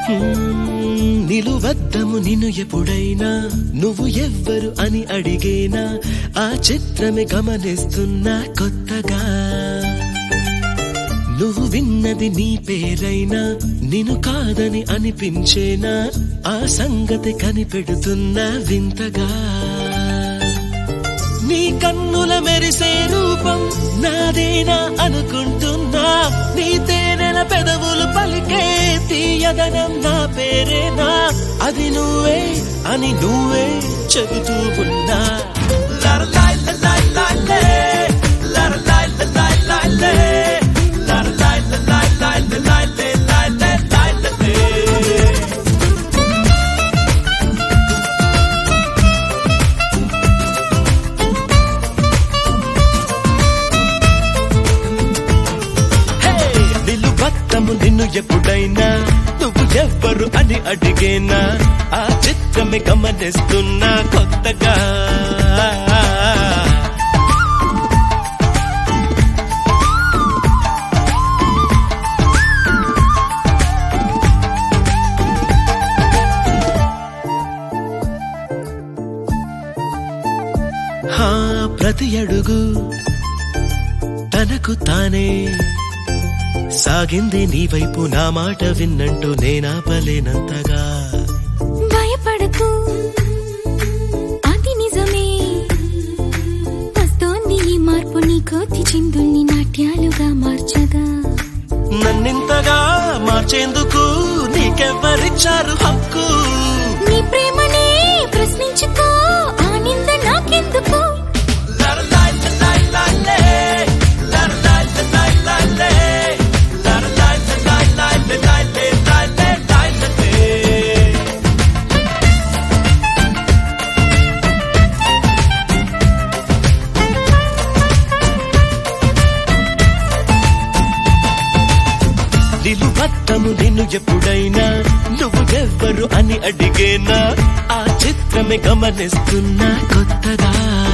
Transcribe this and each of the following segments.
మ్మ్, నిలువద్దము నిన్ను ఎప్పుడైనా నువ్వు ఎవ్వరు అని అడిగేనా ఆ చిత్రమే గమనిస్తున్నా కొత్తగా నువ్వు విన్నది నీ పేరైనా నిన్ను కాదని అనిపించేనా ఆ సంగతి కనిపెడుతున్నా వింతగా నీ కన్నుల మెరిసే రూపం నాదేనా అనుకుంటున్నా నీ తేనెల పెదవులు పలికే తీయదనం నా పేరేనా అది నువ్వే అని నువ్వే చెబుతూ ఉన్నా లరలాయ్ లలాయ్ లాలే, లరలాయ్ లలాయ్ లాలే, లరలాయ్ లలాయ్ లాలే, లాలే, లాలే, లాలే. నిలువత్తము నిన్ను ఎప్పుడైనా నువ్వు ఎవ్వరు అని అడిగేనా ఆ చిత్రమే గమనిస్తున్నా కొత్తగా హా ప్రతి అడుగు తనకు తానే సాగింది నీ వైపు నా మాట విన్నంటూ నేనాపలేనంతగా భయపడకు అది నిజమే వస్తోంది ఈ మార్పు నీ కోతి చిందుల్ని నాట్యాలుగా మార్చగా నన్నింతగా మార్చేందుకు నీకెవ్వరిచ్చారు హక్కు నీ ప్రేమనే ప్రశ్నించుకో ఆ నింద నాకెందుకు లరలాయ్ లలాయ్ లాలే, లరలాయ్ లలాయ్ లాలే, లరలాయ్ లలాయ్ లాలే, లాలే, లాలే, లాలే. నిలువత్తము నిన్ను ఎప్పుడైనా నువ్వు ఎవ్వరు అని అడిగేనా ఆ చిత్రమే గమనిస్తున్నా కొత్తగా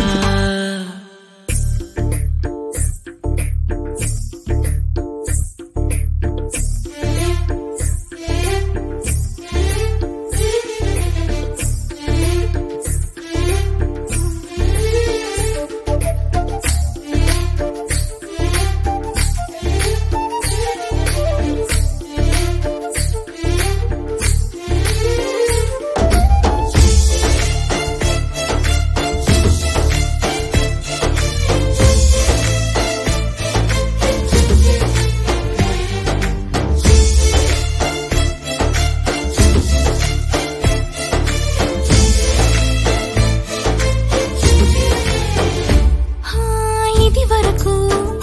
హా, ఇది వరకు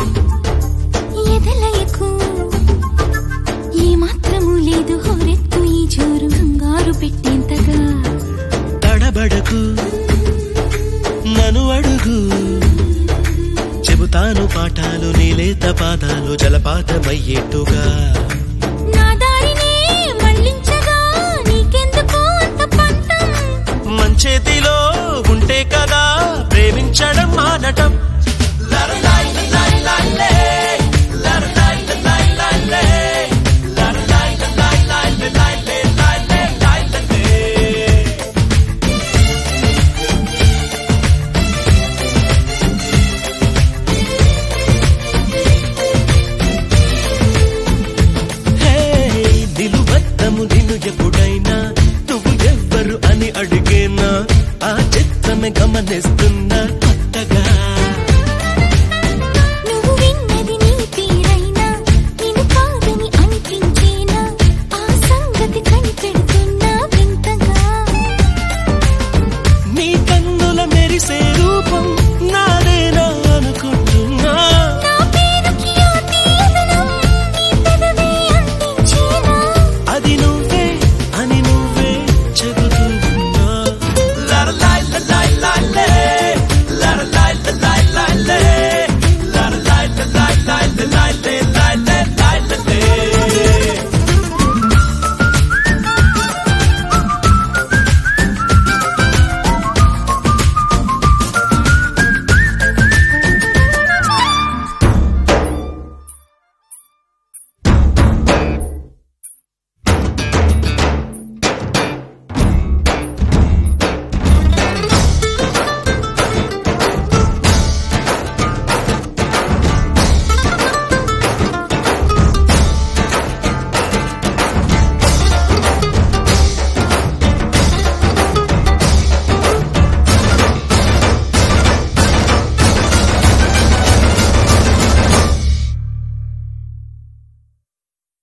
ఎదలయకు ఏ మాత్రము లేదు హోరెత్తు ఈ జోరు కంగారు పెట్టేంతగా తడబడకు నన్ను అడుగు చెబుతాను పాఠాలు నీలేత పాదాలు జలపాతమయ్యేట్టుగా నా దారినే మళ్ళించగా నీకెందుకు అంత పంతం మంచేతిలో ఉంటే కదా ప్రేమించడం మానటం లరలాయ్ లలాయ్ లాలే, లరలాయ్ లలాయ్ లాలే, లరలాయ్ లలాయ్ లాలే, లాలే, లాలే, లాలే. హే, నిలువద్దము నిన్ను ఎప్పుడైనా నువ్వు ఎవ్వరు అని అడిగేనా ఆ చిత్రమే గమనిస్తున్నా